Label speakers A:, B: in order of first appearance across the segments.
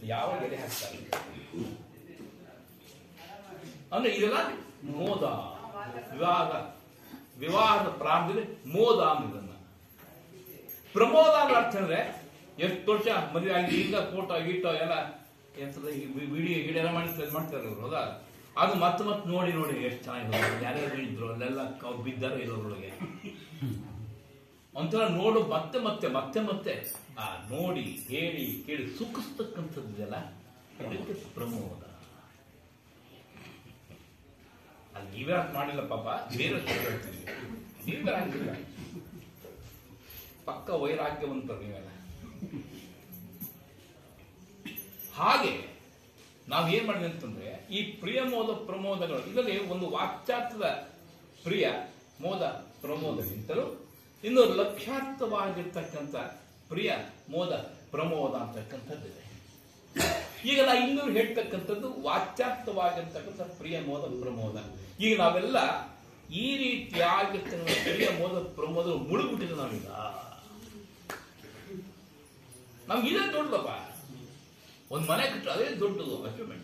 A: ಯಾವ ಎಲೆ ಹಾಕ್ತಾರೆ ಅಂದ್ರೆ ಇದೆಲ್ಲ ಮೋದ ವಿವಾಹ ವಿವಾಹದ ಪ್ರಾರಂಭದಲ್ಲಿ ಮೋದ ಅಂದ್ರೆ ಇದನ್ನ ಪ್ರಮೋದ ಅಂದ್ರೆ ಅರ್ಥ ಅಂದ್ರೆ ಎಷ್ಟು ವರ್ಷ ಮದುವೆ ಆಗಿ ಈಗ ಫೋಟೋ ಗೀಟೋ ಎಲ್ಲ ಎಂತದ ವಿಡಿಯೋ ಗಿಡಿಯೋ ಎಲ್ಲ ಮಾಡ್ತಾರೆ ಮಾಡ್ತಾರೆ ಇವರು ಹೌದಾ ಅದು ಮತ್ತೆ ಮತ್ತೆ ನೋಡಿ ನೋಡಿ ಎಷ್ಟು ಚೆನ್ನಾಗಿ ಯಾರ್ಯಾರು ಇದ್ರು ಅಲ್ಲೆಲ್ಲ ಅವ್ರು ಬಿದ್ದಾರೋ ಇರೋದ್ರೊಳಗೆ ಒಂಥರ ನೋಡು ಮತ್ತೆ ಮತ್ತೆ ಮತ್ತೆ ಮತ್ತೆ ಆ ನೋಡಿ ಹೇಳಿ ಕೇಳಿ ಸುಖಿಸ್ತಕ್ಕಂಥದ್ದೆಲ್ಲ ಅದಕ್ಕೆ ಪ್ರಮೋದ ಅಲ್ಲಿ ನೀವೇ ಮಾಡಿಲ್ಲ ಪಾಪ ಬೇರೆ ಹೇಳ್ತೀವಿ ನೀವೇ ಹಾಕಿಲ್ಲ ಪಕ್ಕ ವೈರಾಗ್ಯವಂತರು ನೀವೆಲ್ಲ ಹಾಗೆ ನಾವು ಏನ್ ಮಾಡಿದ್ವಿ ಅಂತಂದ್ರೆ ಈ ಪ್ರಿಯ ಮೋದ ಪ್ರಮೋದಗಳು ಇದರಲ್ಲಿ ಒಂದು ವಾಚ್ಯಾರ್ಥದ ಪ್ರಿಯ ಮೋದ ಪ್ರಮೋದಗಿಂತಲೂ ಇನ್ನು ಲಕ್ಷ್ಯಾರ್ಥವಾಗಿರ್ತಕ್ಕಂಥ ಪ್ರಿಯ ಮೋದ ಪ್ರಮೋದ ಅಂತಕ್ಕಂಥದ್ದಿದೆ ಈಗ ನಾ ಇನ್ನೂ ಹೇಳ್ತಕ್ಕಂಥದ್ದು ವಾಚ್ಯಾರ್ಥವಾಗಿರ್ತಕ್ಕಂಥ ಪ್ರಿಯ ಮೋದ ಪ್ರಮೋದ ಈಗ ನಾವೆಲ್ಲ ಈ ರೀತಿಯಾಗಿರ್ತಕ್ಕಂಥ ಪ್ರಿಯ ಮೋದ ಪ್ರಮೋದ ಮುಳುಗ್ಬಿಟ್ಟಿದೆ ನಾವೀಗ ನಮ್ಗೆ ಇದೇ ದೊಡ್ಡದಪ್ಪ ಒಂದು ಮನೆ ಕಟ್ಟು ಅದೇ ದೊಡ್ಡದು ಅಚೀವ್ಮೆಂಟ್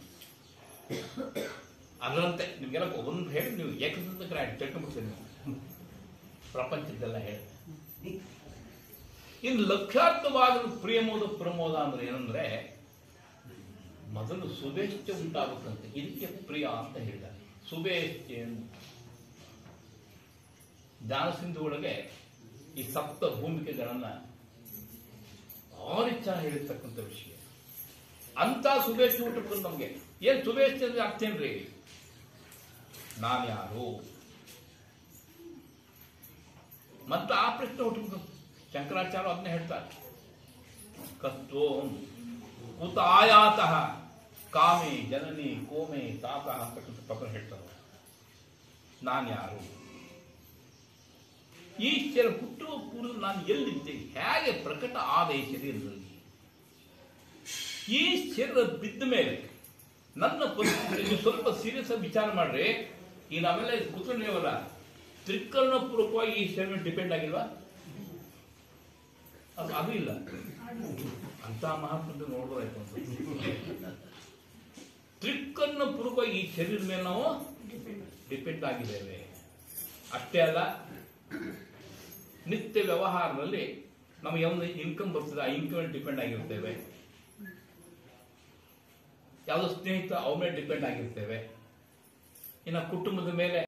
A: ಅದರಂತೆ ನಿಮ್ಗೆಲ್ಲ ಒಂದು ಹೇಳಿ ನೀವು ಏಕದಂತ ತಿಳ್ಕೊಂಡ್ಬಿಡ್ತೀರಿ ನೀವು ಪ್ರಪಂಚದ್ದೆಲ್ಲ ಹೇಳಿ ಇನ್ನು ಲಕ್ಷಾರ್ಥವಾದ ಪ್ರಿಯಮೋದ ಪ್ರಮೋದ ಅಂದ್ರೆ ಏನಂದ್ರೆ ಮೊದಲು ಶುಭೇಚ್ಛೆ ಉಂಟಾಗುತ್ತಂತೆ ಇದಕ್ಕೆ ಪ್ರಿಯ ಅಂತ ಹೇಳಿದ್ದಾರೆ ಶುಭೇಚ್ಛೆ ಅಂತ ಜ್ಞಾನಸಿಂಧು ಒಳಗೆ ಈ ಸಪ್ತ ಭೂಮಿಕೆಗಳನ್ನ ಭಾರಿ ಚೆನ್ನಾಗಿ ಹೇಳಿರ್ತಕ್ಕಂಥ ವಿಷಯ ಅಂತ ಶುಭೇಚ್ಛೆ ಹುಟ್ಟಬೇಕು ನಮಗೆ ಏನ್ ಶುಭೇಚ್ಛೆ ಅಂದ್ರೆ ಅರ್ಥ ಏನ್ರಿ ನಾನ್ಯಾರು ಮತ್ತೆ ಆ ಪ್ರಶ್ನೆ ಹುಟ್ಟಬೇಕು ಶಂಕರಾಚಾರ್ಯ ಅದನ್ನೇ ಹೇಳ್ತಾರೆ ಕಸ್ತೋಂ ಕುತ ಆಯಾತಃ ಕಾಮೆ ಜನನಿ ಕೋಮೆ ತಾಪ ಅಂತಕ್ಕಂಥ ಪ್ರಕರಣ ಹೇಳ್ತಾರೆ ನಾನ್ಯಾರು ಈ ಶರೀರ ಹುಟ್ಟುವ ಪೂರ್ವ ನಾನು ಎಲ್ಲಿದ್ದೆ ಹೇಗೆ ಪ್ರಕಟ ಆದ ಈ ಶರೀರದಲ್ಲಿ ಈ ಶರೀರ ಬಿದ್ದ ಮೇಲೆ ನನ್ನ ಪರಿಸ್ಥಿತಿ ನೀವು ಸ್ವಲ್ಪ ಸೀರಿಯಸ್ ಆಗಿ ವಿಚಾರ ಮಾಡ್ರಿ ಈ ನಾವೆಲ್ಲ ಕೂತ್ಕೊಂಡಿವಲ್ಲ ತ್ರಿಕರಣ ಪೂರ್ವಕವಾಗಿ ಈ ಶರೀರ ಡಿಪೆಂಡ್ ಆಗಿಲ್ವಾ ಅದು ಅದು ಇಲ್ಲ ಅಂತ ಮಹಾತ್ಮಂತ್ರ ನೋಡೋದಾಯ್ತು ಅಂತ ತ್ರಿಕರಣ ಪೂರ್ವಕವಾಗಿ ಈ ಶರೀರದ ಮೇಲೆ ನಾವು ಡಿಪೆಂಡ್ ಆಗಿದ್ದೇವೆ ಅಷ್ಟೇ ಅಲ್ಲ ನಿತ್ಯ ವ್ಯವಹಾರದಲ್ಲಿ ನಮಗೆ ಒಂದು ಇನ್ಕಮ್ ಬರ್ತದೆ ಆ ಇನ್ಕಮ್ ಡಿಪೆಂಡ್ ಆಗಿರ್ತೇವೆ ಯಾವುದೋ ಸ್ನೇಹಿತ ಅವ್ರ ಮೇಲೆ ಡಿಪೆಂಡ್ ಆಗಿರ್ತೇವೆ ಇನ್ನು ಕುಟುಂಬದ ಮೇಲೆ